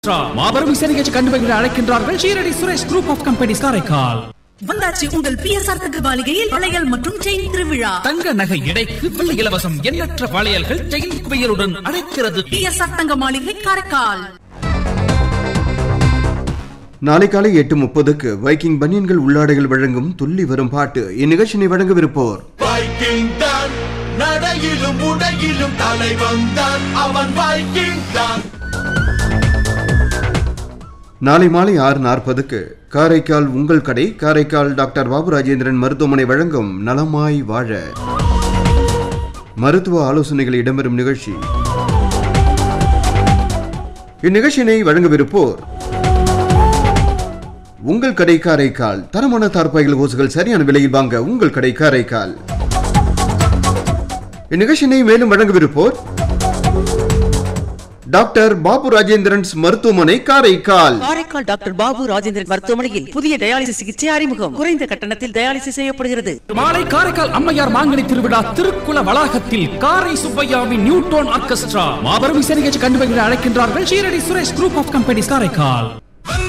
மாபெரும் இசை நிகழ்ச்சி கண்டுபிடிக்க அழைக்கின்றார்கள் Shirdi Suresh group of companies Karaikal வந்தாச்சு உங்கள் பிஎஸ்ஆர் தங்க மாளிகையில் வளையல் மற்றும் செயின் திருவிழா தங்க நகை எடைக்கு வெள்ளி இலவசம் எண்ணற்ற வளையல்கள் செயின் குவியலுடன் அழைக்கிறது பிஎஸ்ஆர் தங்க மாளிகை காரைக்கால் நாளை காலை எட்டு முப்பதுக்கு வைக்கிங் பனியன்கள் உள்ளாடைகள் வழங்கும் துள்ளி வரும் பாட்டு இந்நிகழ்ச்சியை வழங்கவிருப்போர் வைக்கிங் தான் நடையிலும் உடையிலும் தலைவன் தான் அவன் வைக்கிங் தான் நாளை மாலை ஆறு நாற்பதுக்கு காரைக்கால் உங்கள் கடை காரைக்கால் டாக்டர் பாபு ராஜேந்திரன் மருத்துவமனை வழங்கும் நலமாய் வாழ மருத்துவ ஆலோசனைகள் இடம்பெறும் நிகழ்ச்சி இந்நிகழ்ச்சியினை வழங்கவிருப்போர் உங்கள் கடை காரைக்கால் தரமான தார்பாய்கள் ஓசுகள் சரியான விலையில் வாங்க உங்கள் கடை காரைக்கால் இந்நிகழ்ச்சியினை மேலும் வழங்கவிருப்போர் டாக்டர் பாபு ராஜேந்திரன்ஸ் மருத்துவமனை காரைக்கால் காரைக்கால் டாக்டர் பாபு ராஜேந்திரன் மருத்துவமனையில் புதிய டயாலிசிஸ் சிகிச்சை அறிமுகம் குறைந்த கட்டணத்தில் டயாலிசிஸ் செய்யப்படுகிறது மாலை காரைக்கால் அம்மையார் மாங்கனி திருவிழா திருக்குல வளாகத்தில் காரை சுப்பையாவின் நியூட்டோன் ஆர்கெஸ்ட்ரா மாபெரும் இசை நிகழ்ச்சி கண்டுபிடிக்க அழைக்கின்றார்கள் Shirdi Suresh group of companies Karaikal